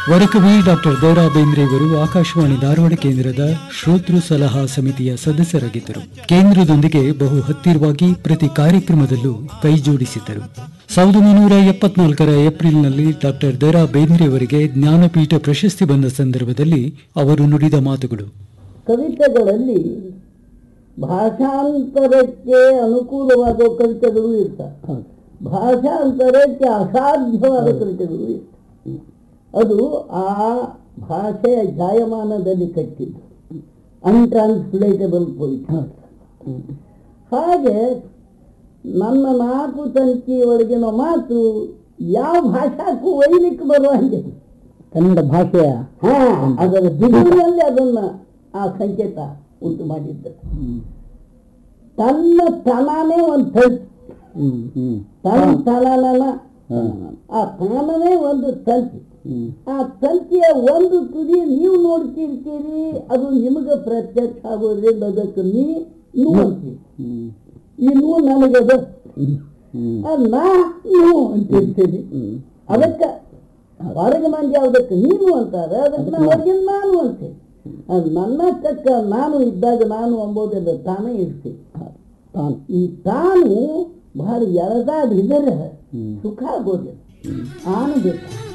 ವರಕವಿ doctor ದರಾ ಬೇಂದ್ರೆಯವರು ಆಕಾಶವಾಣಿ ಧಾರವಾಡ ಕೇಂದ್ರದ ಶ್ರೋತೃ ಸಲಹಾ ಸಮಿತಿಯ ಸದಸ್ಯರಾಗಿದ್ದರು ಕೇಂದ್ರದೊಂದಿಗೆ ಬಹು ಹತ್ತಿರವಾಗಿ ಪ್ರತಿ ಕಾರ್ಯಕ್ರಮದಲ್ಲೂ ಕೈಜೋಡಿಸಿದ್ದರು ಸಾವಿರದ ಒಂಬೈನೂರ ಎಪ್ಪತ್ನಾಲ್ಕರ ಏಪ್ರಿಲ್ನಲ್ಲಿ ಡಾಕ್ಟರ್ ದರಾ ಬೇಂದ್ರೆಯವರಿಗೆ ಜ್ಞಾನಪೀಠ ಪ್ರಶಸ್ತಿ ಬಂದ ಸಂದರ್ಭದಲ್ಲಿ ಅವರು ನುಡಿದ ಮಾತುಗಳು ಕವಿತೆಗಳಲ್ಲಿ ಭಾಷಾಂತರಕ್ಕೆ ಅನುಕೂಲವಾದ ಕವಿತೆಗಳು ಇರ್ತವೆ ಭಾಷಾಂತರಕ್ಕೆ ಅಸಾಧ್ಯವಾದ ಕವಿತೆಗಳು ಇರ್ತವೆ ಅದು ಆ ಭಾಷೆಯ ಜಾಯಮಾನದಲ್ಲಿ ಕಟ್ಟಿದ್ದು ಅನ್ಟ್ರಾನ್ಸ್ಲೇಟಬಲ್ ಪೊಯಿಟ್ ಹಾಗೆ ನನ್ನ ನಾಲ್ಕು ತಂತಿ ಒಳಗಿನ ಮಾತು ಯಾವ ಭಾಷಾಕ್ಕೂ ಒಯ್ಲಿಕ್ಕೆ ಬರುವಂಗೆ ಕನ್ನಡ ಭಾಷೆಯ ಹಾ ಅದರ ಬಿಡುವಿನಲ್ಲಿ ಅದನ್ನ ಆ ಸಂಕೇತ ಉಂಟು ಮಾಡಿದ್ದ ತನ್ನ ತನಾನೇ ಒಂದು ತಂತಿ ತನ್ನ ತನನ ಆ ತಾನನೇ ಒಂದು ತಂತಿ ಆ ತಂತಿಯ ಒಂದು ತುದಿ ನೀವು ನೋಡ್ತಿರ್ತೀರಿ ಅದು ನಿಮಗೆ ಪ್ರತ್ಯಕ್ಷ ಆಗೋದ್ರಿಂದ ಅದಕ್ಕೆ ನೀ ನೂ ಅಂತೀರಿ ಈ ನೂ ನನಗದ ಆ ನಾ ನೂ ಅಂತಿರ್ತೀರಿ ಅದಕ್ಕೆ ಹೊರಗೆ ಮಂದಿ ಯಾವುದಕ್ಕೆ ನೀನು ಅಂತಾರೆ ಅದಕ್ಕೆ ನಾ ಹೊರಗಿನ ನಾನು ಅಂತೇನೆ ಅದು ನನ್ನ ತಕ್ಕ ನಾನು ಇದ್ದಾಗ ನಾನು ಅಂಬೋದಿಲ್ಲ ತಾನೇ ಇರ್ತೀನಿ ತಾನು ಈ ತಾನು ಭಾರಿ ಎಳೆದಾಡಿದರೆ ಸುಖ ಆಗೋದಿಲ್ಲ ಆನಬೇಕು